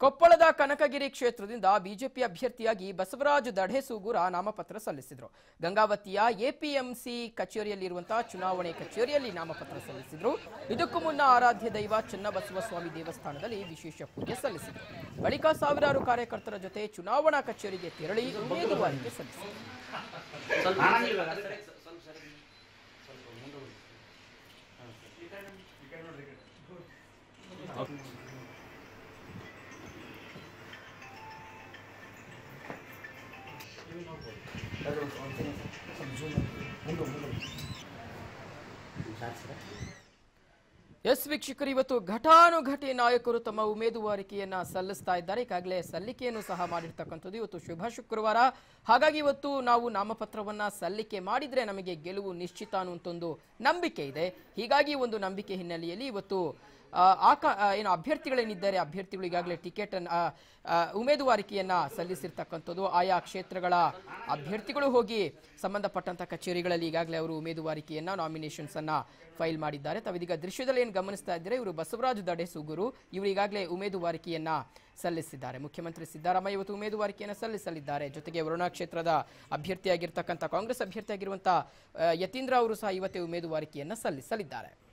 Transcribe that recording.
ಕೊಪ್ಪಳದ ಕನಕಗಿರಿ ಕ್ಷೇತ್ರದಿಂದ ಬಿಜೆಪಿ ಅಭ್ಯರ್ಥಿಯಾಗಿ ಬಸವರಾಜ್ ದಢೇಸೂಗೂರ ನಾಮಪತ್ರ ಸಲ್ಲಿಸಿದರು ಗಂಗಾವತಿಯ ಎಪಿಎಂಸಿ ಕಚೇರಿಯಲ್ಲಿರುವಂತಹ ಚುನಾವಣೆ ಕಚೇರಿಯಲ್ಲಿ ನಾಮಪತ್ರ ಸಲ್ಲಿಸಿದರು ಇದಕ್ಕೂ ಮುನ್ನ ಆರಾಧ್ಯ ದೈವ ಚನ್ನಬಸವ ಸ್ವಾಮಿ ದೇವಸ್ಥಾನದಲ್ಲಿ ವಿಶೇಷ ಪೂಜೆ ಸಲ್ಲಿಸಿದರು ಬಳಿಕ ಸಾವಿರಾರು ಕಾರ್ಯಕರ್ತರ ಜೊತೆ ಚುನಾವಣಾ ಕಚೇರಿಗೆ ತೆರಳಿ ಉಮೇದುವಾರಿಕೆ ಸಲ್ಲಿಸಿದರು ಎಸ್ ವೀಕ್ಷಕರು ಇವತ್ತು ಘಟಾನುಘಟಿ ನಾಯಕರು ತಮ್ಮ ಉಮೇದುವಾರಿಕೆಯನ್ನ ಸಲ್ಲಿಸ್ತಾ ಇದ್ದಾರೆ ಈಗಾಗಲೇ ಸಲ್ಲಿಕೆಯನ್ನು ಸಹ ಮಾಡಿರ್ತಕ್ಕಂಥದ್ದು ಇವತ್ತು ಶುಭ ಶುಕ್ರವಾರ ಹಾಗಾಗಿ ಇವತ್ತು ನಾವು ನಾಮಪತ್ರವನ್ನ ಸಲ್ಲಿಕೆ ಮಾಡಿದ್ರೆ ನಮಗೆ ಗೆಲುವು ನಿಶ್ಚಿತ ಅನ್ನುವಂಥ ಒಂದು ನಂಬಿಕೆ ಇದೆ ಹೀಗಾಗಿ ಒಂದು ನಂಬಿಕೆ ಹಿನ್ನೆಲೆಯಲ್ಲಿ ಇವತ್ತು ಆ, ಆಕ ಆ, ಏನು ಅಭ್ಯರ್ಥಿಗಳೇನಿದ್ದಾರೆ ಅಭ್ಯರ್ಥಿಗಳು ಈಗಾಗಲೇ ಟಿಕೆಟ್ ಅನ್ನ, ಆ, ಆ, ಉಮೇದುವಾರಿಕೆಯನ್ನ ಸಲ್ಲಿಸಿರ್ತಕ್ಕಂಥದ್ದು ಆಯಾ ಕ್ಷೇತ್ರಗಳ ಅಭ್ಯರ್ಥಿಗಳು ಹೋಗಿ ಸಂಬಂಧಪಟ್ಟಂತ ಕಚೇರಿಗಳಲ್ಲಿ ಈಗಾಗಲೇ ಅವರು ಉಮೇದುವಾರಿಕೆಯನ್ನ ನಾಮಿನೇಷನ್ಸ್ ಅನ್ನ ಫೈಲ್ ಮಾಡಿದ್ದಾರೆ ತಾವಿದೀಗ ದೃಶ್ಯದಲ್ಲಿ ಏನು ಗಮನಿಸ್ತಾ ಇದ್ದಾರೆ ಇವರು ಬಸವರಾಜ್ ದಡೆ ಸುಗೂರು ಇವರು ಈಗಾಗಲೇ ಉಮೇದುವಾರಿಕೆಯನ್ನ ಸಲ್ಲಿಸಿದ್ದಾರೆ ಮುಖ್ಯಮಂತ್ರಿ ಸಿದ್ದರಾಮಯ್ಯ ಇವತ್ತು ಉಮೇದುವಾರಿಕೆಯನ್ನು ಸಲ್ಲಿಸಲಿದ್ದಾರೆ ಜೊತೆಗೆ ವರುಣಾ ಕ್ಷೇತ್ರದ ಅಭ್ಯರ್ಥಿಯಾಗಿರ್ತಕ್ಕಂಥ ಕಾಂಗ್ರೆಸ್ ಅಭ್ಯರ್ಥಿಯಾಗಿರುವಂತಹ ಆ, ಯತೀಂದ್ರ ಅವರು ಸಹ ಇವತ್ತೇ ಉಮೇದುವಾರಿಕೆಯನ್ನ ಸಲ್ಲಿಸಲಿದ್ದಾರೆ